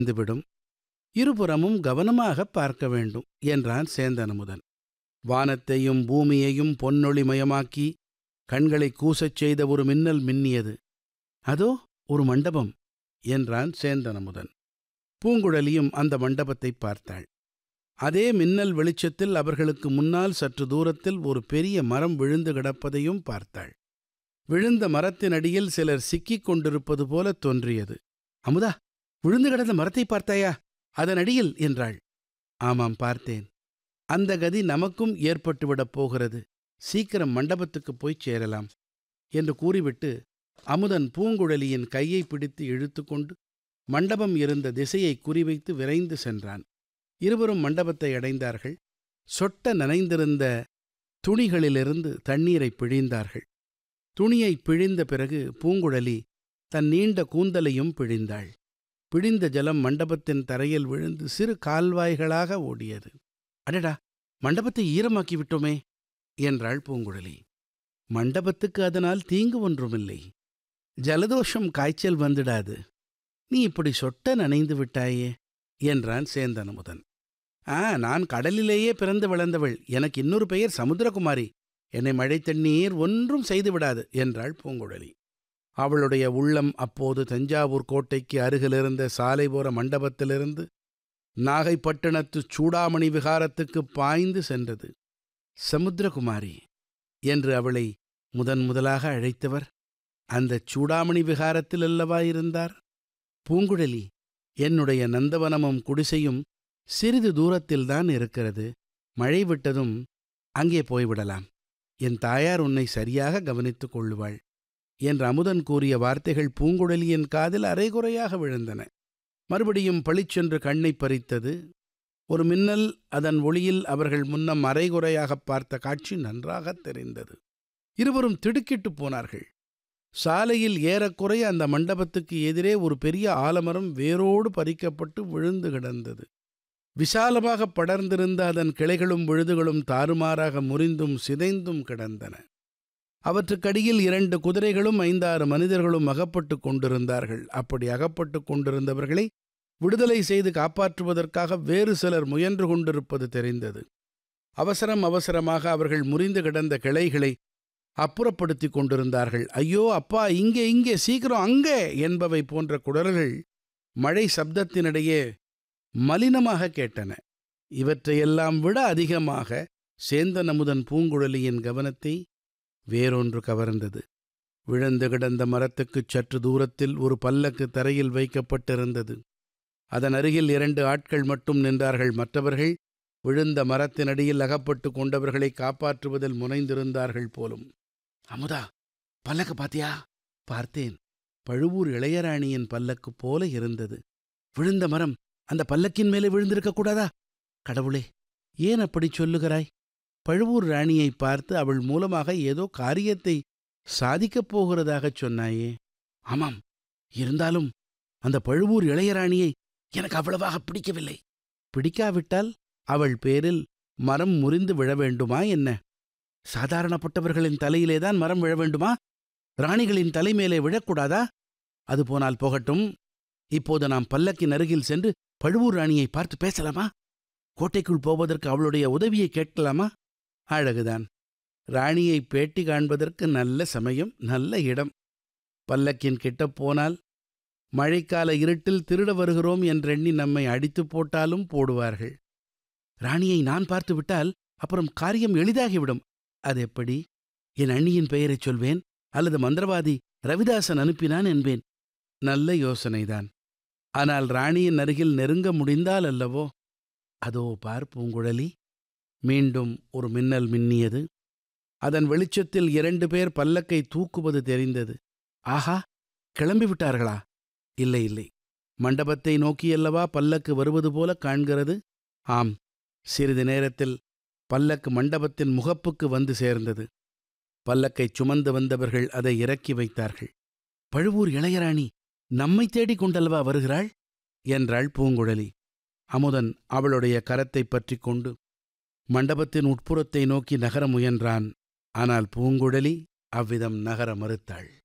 வந்துவிடும் இருபுறமும் கவனமாக பார்க்க வேண்டும் என்றான் சேந்தனமுதன் வானத்தையும் பூமியையும் பொன்னொளிமயமாக்கி கண்களை கூசச் செய்த ஒரு மின்னல் மின்னியது அதோ ஒரு மண்டபம் என்றான் சேந்தனமுதன் பூங்குழலியும் அந்த மண்டபத்தை பார்த்தாள் அதே மின்னல் வெளிச்சத்தில் அவர்களுக்கு முன்னால் சற்று தூரத்தில் ஒரு பெரிய மரம் விழுந்து கிடப்பதையும் பார்த்தாள் விழுந்த மரத்தின் அடியில் சிலர் சிக்கிக் கொண்டிருப்பது போல தோன்றியது அமுதா விழுந்து கிடந்த மரத்தை பார்த்தாயா அதன் அடியில் என்றாள் ஆமாம் பார்த்தேன் அந்த கதி நமக்கும் ஏற்பட்டுவிடப் போகிறது சீக்கிரம் மண்டபத்துக்குப் போய்ச் சேரலாம் என்று கூறிவிட்டு அமுதன் பூங்குழலியின் கையை பிடித்து இழுத்துக்கொண்டு மண்டபம் இருந்த திசையை குறிவைத்து விரைந்து சென்றான் இருவரும் மண்டபத்தை அடைந்தார்கள் சொட்ட நனைந்திருந்த துணிகளிலிருந்து தண்ணீரை பிழிந்தார்கள் துணியை பிழிந்த பிறகு பூங்குழலி தன் நீண்ட கூந்தலையும் பிழிந்தாள் பிழிந்த ஜலம் மண்டபத்தின் தரையில் விழுந்து சிறு கால்வாய்களாக ஓடியது அடடா மண்டபத்தை ஈரமாக்கி விட்டோமே என்றாள் பூங்குழலி மண்டபத்துக்கு அதனால் தீங்கு ஒன்றுமில்லை ஜலதோஷம் காய்ச்சல் வந்துடாது நீ இப்படி சொட்ட நனைந்து விட்டாயே என்றான் சேந்தனமுதன் ஆ நான் கடலிலேயே பிறந்து வளர்ந்தவள் எனக்கு இன்னொரு பெயர் சமுத்திரகுமாரி என்னை மழை தண்ணீர் ஒன்றும் செய்துவிடாது என்றாள் பூங்குழலி அவளுடைய உள்ளம் அப்போது தஞ்சாவூர் கோட்டைக்கு அருகிலிருந்த சாலைபோர மண்டபத்திலிருந்து நாகைப்பட்டினத்து சூடாமணி விகாரத்துக்கு பாய்ந்து சென்றது சமுத்திரகுமாரி என்று அவளை முதன் முதலாக அழைத்தவர் அந்த சூடாமணி விகாரத்தில் அல்லவா இருந்தார் பூங்குழலி என்னுடைய நந்தவனமும் குடிசையும் சிறிது தூரத்தில்தான் இருக்கிறது மழை விட்டதும் அங்கே போய்விடலாம் என் தாயார் உன்னை சரியாக கவனித்துக் கொள்ளுவாள் என்று அமுதன் கூறிய வார்த்தைகள் பூங்குழலியின் காதில் அரைகுறையாக விழுந்தன மறுபடியும் பளிச்சென்று கண்ணை பறித்தது ஒரு மின்னல் அதன் ஒளியில் அவர்கள் முன்னம் அரைகுறையாகப் பார்த்த காட்சி நன்றாகத் தெரிந்தது இருவரும் திடுக்கிட்டுப் போனார்கள் சாலையில் ஏறக்குறைய அந்த மண்டபத்துக்கு எதிரே ஒரு பெரிய ஆலமரம் வேரோடு பறிக்கப்பட்டு விழுந்து கிடந்தது விசாலமாக படர்ந்திருந்த அதன் கிளைகளும் விழுதுகளும் தாறுமாறாக முறிந்தும் சிதைந்தும் கிடந்தன அவற்றுக்கடியில் இரண்டு குதிரைகளும் ஐந்தாறு மனிதர்களும் அகப்பட்டு கொண்டிருந்தார்கள் அப்படி அகப்பட்டு கொண்டிருந்தவர்களை விடுதலை செய்து காப்பாற்றுவதற்காக வேறு சிலர் முயன்று கொண்டிருப்பது தெரிந்தது அவசரம் அவசரமாக அவர்கள் முறிந்து கிடந்த கிளைகளை அப்புறப்படுத்தி கொண்டிருந்தார்கள் ஐயோ அப்பா இங்கே இங்கே சீக்கிரம் அங்கே என்பவை போன்ற குடல்கள் மழை சப்தத்தினிடையே மலினமாக கேட்டன இவற்றையெல்லாம் விட அதிகமாக சேந்தனமுதன் பூங்குழலியின் கவனத்தை வேறொன்று கவர்ந்தது விழுந்து கிடந்த மரத்துக்குச் சற்று தூரத்தில் ஒரு பல்லக்கு தரையில் வைக்கப்பட்டிருந்தது அதன் அருகில் இரண்டு ஆட்கள் மட்டும் நின்றார்கள் மற்றவர்கள் விழுந்த மரத்தினடியில் அகப்பட்டு கொண்டவர்களை காப்பாற்றுவதில் முனைந்திருந்தார்கள் போலும் அமுதா பல்லக்கு பாத்தியா பார்த்தேன் பழுவூர் இளையராணியின் பல்லக்கு போல இருந்தது விழுந்த மரம் அந்த பல்லக்கின் மேலே விழுந்திருக்க கூடாதா கடவுளே ஏன் அப்படி சொல்லுகிறாய் பழுவூர் ராணியை பார்த்து அவள் மூலமாக ஏதோ காரியத்தை சாதிக்கப் போகிறதாகச் சொன்னாயே ஆமாம் இருந்தாலும் அந்த பழுவூர் இளையராணியை எனக்கு அவ்வளவாக பிடிக்கவில்லை பிடிக்காவிட்டால் அவள் பேரில் மரம் முறிந்து விழ வேண்டுமா என்ன சாதாரணப்பட்டவர்களின் தலையிலேதான் மரம் விழ வேண்டுமா ராணிகளின் தலைமேலே விழக்கூடாதா அது போனால் போகட்டும் இப்போது நாம் பல்லக்கின் அருகில் சென்று பழுவூர் ராணியை பார்த்து பேசலாமா கோட்டைக்குள் போவதற்கு அவளுடைய உதவியை கேட்கலாமா அழகுதான் ராணியை பேட்டி காண்பதற்கு நல்ல சமயம் நல்ல இடம் பல்லக்கின் கிட்ட போனால் மழைக்கால இருட்டில் திருட வருகிறோம் என்றெண்ணி நம்மை அடித்து போட்டாலும் போடுவார்கள் ராணியை நான் பார்த்து விட்டால் அப்புறம் காரியம் எளிதாகிவிடும் அது எப்படி என் அண்ணியின் பெயரைச் சொல்வேன் அல்லது மந்திரவாதி ரவிதாசன் அனுப்பினான் என்பேன் நல்ல யோசனைதான் ஆனால் ராணியின் அருகில் நெருங்க முடிந்தால் அல்லவோ அதோ பார் பூங்குழலி மீண்டும் ஒரு மின்னல் மின்னியது அதன் வெளிச்சத்தில் இரண்டு பேர் பல்லக்கை தூக்குவது தெரிந்தது ஆஹா கிளம்பி விட்டார்களா இல்லை இல்லை மண்டபத்தை நோக்கியல்லவா பல்லக்கு வருவது போல காண்கிறது ஆம் சிறிது நேரத்தில் பல்லக்கு மண்டபத்தின் முகப்புக்கு வந்து சேர்ந்தது பல்லக்கை சுமந்து வந்தவர்கள் அதை இறக்கி வைத்தார்கள் பழுவூர் இளையராணி நம்மை தேடிக் கொண்டல்லவா வருகிறாள் என்றாள் பூங்குழலி அமுதன் அவளுடைய கரத்தைப் பற்றிக் கொண்டு மண்டபத்தின் உட்புறத்தை நோக்கி நகர முயன்றான் ஆனால் பூங்குழலி அவ்விதம் நகர மறுத்தாள்